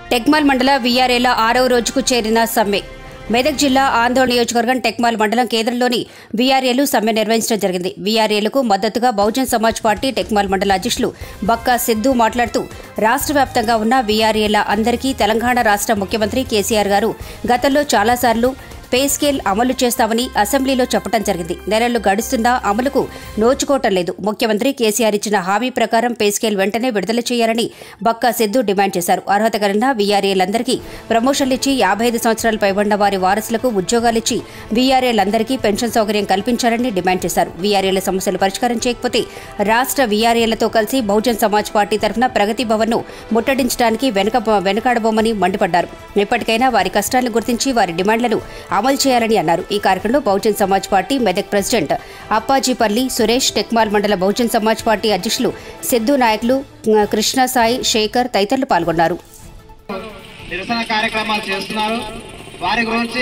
టెక్మాల్ మండల వీఆర్ఏల ఆరవ రోజుకు చేరిన సమ్మె మెదక్ జిల్లా ఆందోళన నియోజకవర్గం టెక్మాల్ మండలం కేంద్రంలోని వీఆర్ఏలు సమ్మె నిర్వహించడం జరిగింది వీఆర్ఏలకు మద్దతుగా బహుజన్ సమాజ్ పార్టీ టెక్మాల్ మండల అధ్యక్షులు బక్కా సిద్ధు మాట్లాడుతూ రాష్ట్ర వ్యాప్తంగా ఉన్న వీఆర్ఏల అందరికీ తెలంగాణ రాష్ట్ర ముఖ్యమంత్రి కేసీఆర్ గారు గతంలో చాలాసార్లు పే స్కేల్ అమలు చేస్తామని అసెంబ్లీలో చెప్పడం జరిగింది నెలలు గడుస్తున్నా అమలుకు నోచుకోవటం లేదు ముఖ్యమంత్రి కేసీఆర్ ఇచ్చిన హామీ ప్రకారం పే స్కేల్ వెంటనే విడుదల చేయాలని బక్కా సిద్ధు డిమాండ్ చేశారు అర్హత కలిగిన వీఆర్ఏలందరికీ ప్రమోషన్లు ఇచ్చి యాభై ఐదు సంవత్సరాలు పైబడిన వారి వారసులకు ఉద్యోగాలిచ్చి వీఆర్ఏలందరికీ పెన్షన్ సౌకర్యం కల్పించాలని డిమాండ్ చేశారు వీఆర్ఏల సమస్యలు పరిష్కారం చేయకపోతే రాష్ట్ర వీఆర్ఏలతో కలిసి బహుజన్ సమాజ్ పార్టీ తరఫున ప్రగతి భవన్ను ముట్టడించడానికి వెనుక వెనుకాడబోమని మండిపడ్డారు ఇప్పటికైనా వారి కష్టాలను గుర్తించి వారి డిమాండ్లను అమలు చేయాలని అన్నారు ఈ కార్యక్రమంలో బహుజన్ సమాజ్ పార్టీ మెదక్ ప్రెసిడెంట్ అప్పాజీపల్లి సురేష్ టెక్మాల్ మండల బహుజన్ సమాజ్ పార్టీ అధ్యక్షులు సిద్ధు నాయకులు కృష్ణ సాయి శేఖర్ తదితరులు పాల్గొన్నారు నిరసన కార్యక్రమాలు చేస్తున్నారు వారి గురించి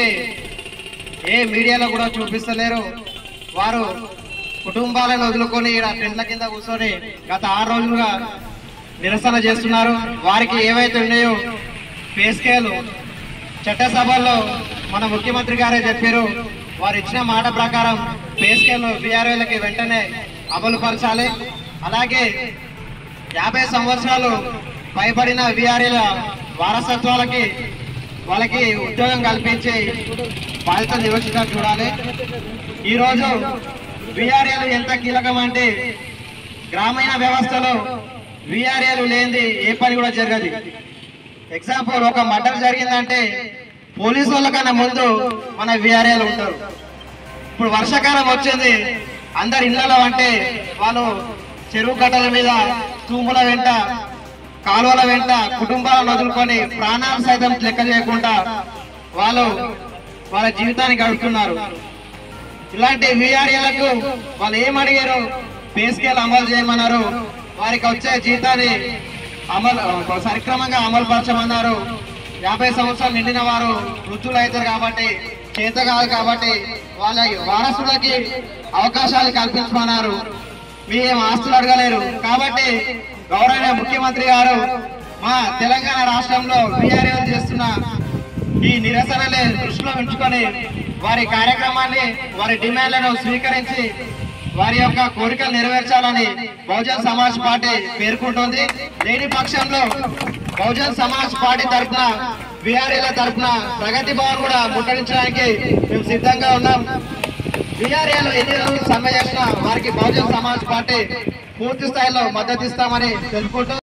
ఏ మీడియాలో కూడా చూపిస్తలేరు వారు కుటుంబాలను వదులుకొని ఇక్కడ టెంట్ల కింద కూర్చొని గత ఆరు రోజులుగా నిరసన చేస్తున్నారు వారికి ఏవైతే ఉన్నాయో పే స్కేల్ చట్టసభల్లో మన ముఖ్యమంత్రి గారే చెప్పారు వారు ఇచ్చిన మాట ప్రకారం పే స్కేల్ బీఆర్ఏలకి వెంటనే అమలు పరచాలి అలాగే యాభై సంవత్సరాలు పైబడిన విఆర్ఏల వారసత్వాలకి వాళ్ళకి ఉద్యోగం కల్పించి బాధ్యత నిర్వహించడం చూడాలి ఈరోజు విఆర్ఏలు ఎంత కీలకం అంటే గ్రామీణ వ్యవస్థలో విఆర్ఏలు లేనిది ఏ పని కూడా జరగదు ఎగ్జాంపుల్ ఒక మర్డర్ జరిగిందంటే పోలీసు వాళ్ళ కన్నా ముందు మన విఆర్ఏలు ఉంటారు ఇప్పుడు వర్షాకాలం వచ్చింది అందరు ఇళ్లలో అంటే వాళ్ళు చెరువు కట్టల మీద తూముల వెంట కాలువల వెంట కుటుంబాలను వదులుకొని ప్రాణాలు సైతం లెక్క చేయకుండా వాళ్ళు వాళ్ళ జీవితాన్ని గడుపుతున్నారు ఇలాంటి విఆర్ఏలకు వాళ్ళు ఏం అడిగారు పే స్కేల్ అమలు చేయమన్నారు వారికి వచ్చే జీతాన్ని అమలు సక్రమంగా అమలు పరచమన్నారు యాభై సంవత్సరాలు నిండిన వారు వృద్ధులు అవుతారు కాబట్టి చేత కాదు కాబట్టి వాళ్ళ వారసులకి అవకాశాలు కల్పించమన్నారు మీరేం ఆస్తులు అడగలేరు కాబట్టి గౌరవ ముఖ్యమంత్రి గారు మా తెలంగాణ రాష్ట్రంలో బీఆర్ఏ చేస్తున్న ఈ నిరసనలే దృష్టిలో ఉంచుకొని వారి కార్యక్రమాన్ని వారి డిమాండ్లను స్వీకరించి వారి యొక్క కోరికలు నెరవేర్చాలని బహుజన్ సమాజ్ పార్టీ పేర్కొంటోంది లేని పక్షంలో బహుజన్ సమాజ్ పార్టీ తరఫున బీఆర్ఏల తరఫున ప్రగతి భవన్ కూడా ముట్టడించడానికి మేము సిద్ధంగా ఉన్నాం బీఆర్ఏలు ఎన్ని రోజులు సమ్మె చేసినా వారికి బహుజన్ సమాజ్ పార్టీ పూర్తి స్థాయిలో మద్దతు ఇస్తామని తెలుపుకుంటూ